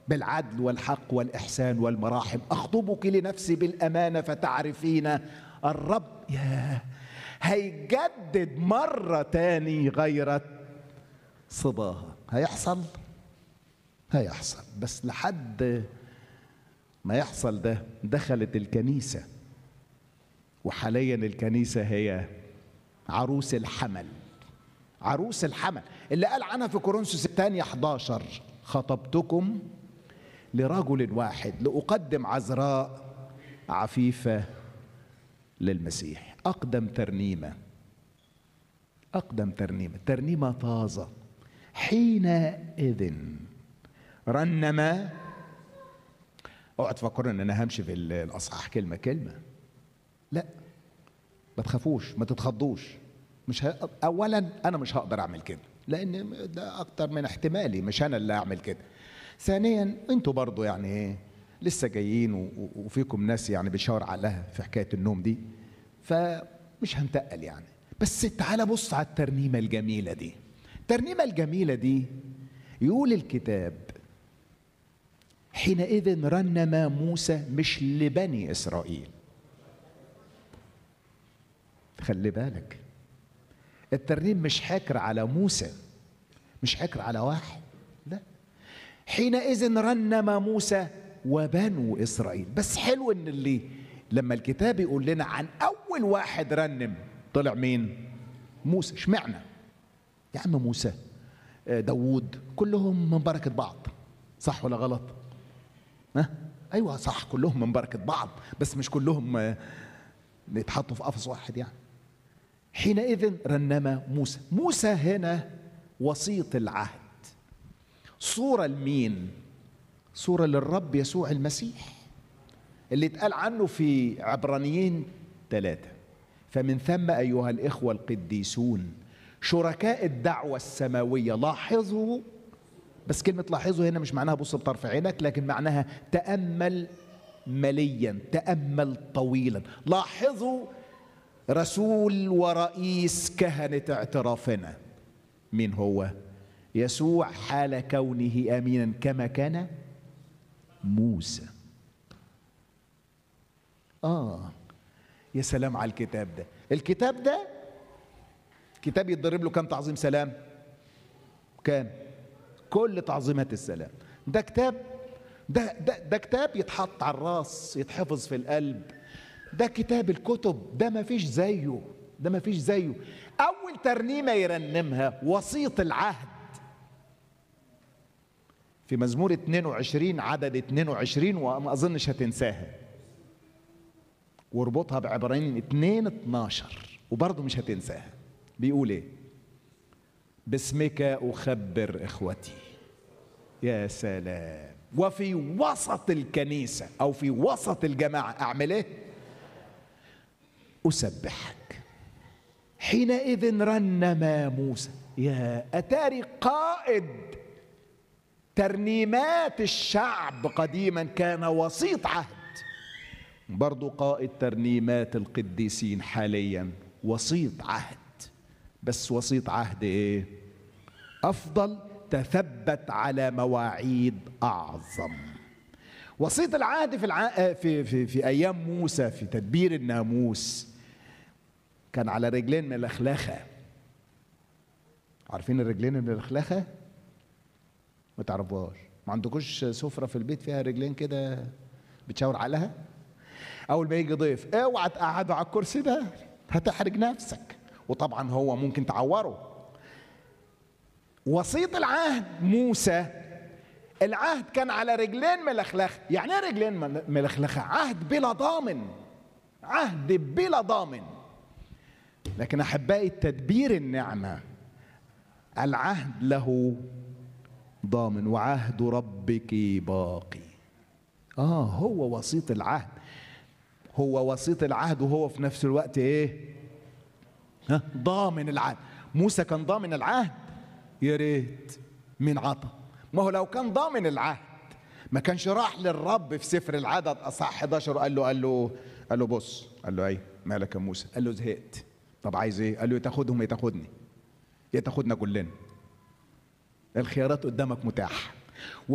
بالعدل والحق والإحسان والمراحم أخطبك لنفسي بالأمانة فتعرفين الرب يا هيجدد مرة تاني غيرة صباها هيحصل هيحصل بس لحد ما يحصل ده دخلت الكنيسة وحاليا الكنيسة هي عروس الحمل عروس الحمل اللي قال عنها في كورنثوس الثانية 11 خطبتكم لرجل واحد لأقدم عذراء عفيفة للمسيح أقدم ترنيمة أقدم ترنيمة ترنيمة طازة حينئذ رنم اوعى تفكروا ان انا همشي في الاصحاح كلمه كلمه لا ما تخافوش ما تتخضوش مش ه... اولا انا مش هقدر اعمل كده لان ده اكتر من احتمالي مش انا اللي اعمل كده ثانيا انتوا برضو يعني ايه لسه جايين و... وفيكم ناس يعني بيشاور عليها في حكايه النوم دي فمش هنتقل يعني بس تعالى بص على الترنيمه الجميله دي الترنيمه الجميله دي يقول الكتاب حينئذ رنم موسى مش لبني اسرائيل خلي بالك الترنيم مش حكر على موسى مش حكر على واحد لا حينئذ رنم موسى وبنو اسرائيل بس حلو ان اللي لما الكتاب يقول لنا عن اول واحد رنم طلع مين موسى اشمعنى يا عم موسى داوود كلهم من بركه بعض صح ولا غلط ها ايوه صح كلهم من بركه بعض بس مش كلهم يتحطوا في قفص واحد يعني حينئذ رنم موسى موسى هنا وسيط العهد صورة لمين صورة للرب يسوع المسيح اللي اتقال عنه في عبرانيين ثلاثة فمن ثم أيها الإخوة القديسون شركاء الدعوة السماوية لاحظوا بس كلمة لاحظوا هنا مش معناها بص بطرف عينك لكن معناها تأمل مليا تأمل طويلا لاحظوا رسول ورئيس كهنة اعترافنا مين هو يسوع حال كونه امينا كما كان موسى اه يا سلام على الكتاب ده الكتاب ده كتاب يتضرب له كم تعظيم سلام كام كل تعظيمات السلام ده كتاب ده ده ده كتاب يتحط على الراس يتحفظ في القلب ده كتاب الكتب ده ما فيش زيه ده ما فيش زيه اول ترنيمه يرنمها وسيط العهد في مزمور 22 عدد 22 وما اظنش هتنساها واربطها بعبرانيين 2 12 وبرضه مش هتنساها بيقول ايه باسمك اخبر اخوتي يا سلام وفي وسط الكنيسه او في وسط الجماعه اعمل ايه اسبحك حينئذ رنم موسى يا اتاري قائد ترنيمات الشعب قديما كان وسيط عهد برضو قائد ترنيمات القديسين حاليا وسيط عهد بس وسيط عهد ايه افضل تثبت على مواعيد اعظم وسيط العهد في, الع... في في في ايام موسى في تدبير الناموس كان على رجلين ملخلخه عارفين الرجلين الملخلخه ما تعرفوهاش ما عندكوش سفره في البيت فيها رجلين كده بتشاور عليها اول ما يجي ضيف اوعى تقعده على الكرسي ده هتحرج نفسك وطبعا هو ممكن تعوره وسيط العهد موسى العهد كان على رجلين ملخلخه يعني ايه رجلين ملخلخه عهد بلا ضامن عهد بلا ضامن لكن احبائي تدبير النعمه العهد له ضامن وعهد ربك باقي اه هو وسيط العهد هو وسيط العهد وهو في نفس الوقت ايه ها ضامن العهد موسى كان ضامن العهد يا ريت مين عطى ما هو لو كان ضامن العهد ما كانش راح للرب في سفر العدد اصح 11 وقال له قال له قال له بص قال له ايه مالك يا موسى قال له زهقت طب عايز ايه قال له يا تاخدهم يا تاخدني يا تاخدنا كلنا الخيارات قدامك متاحه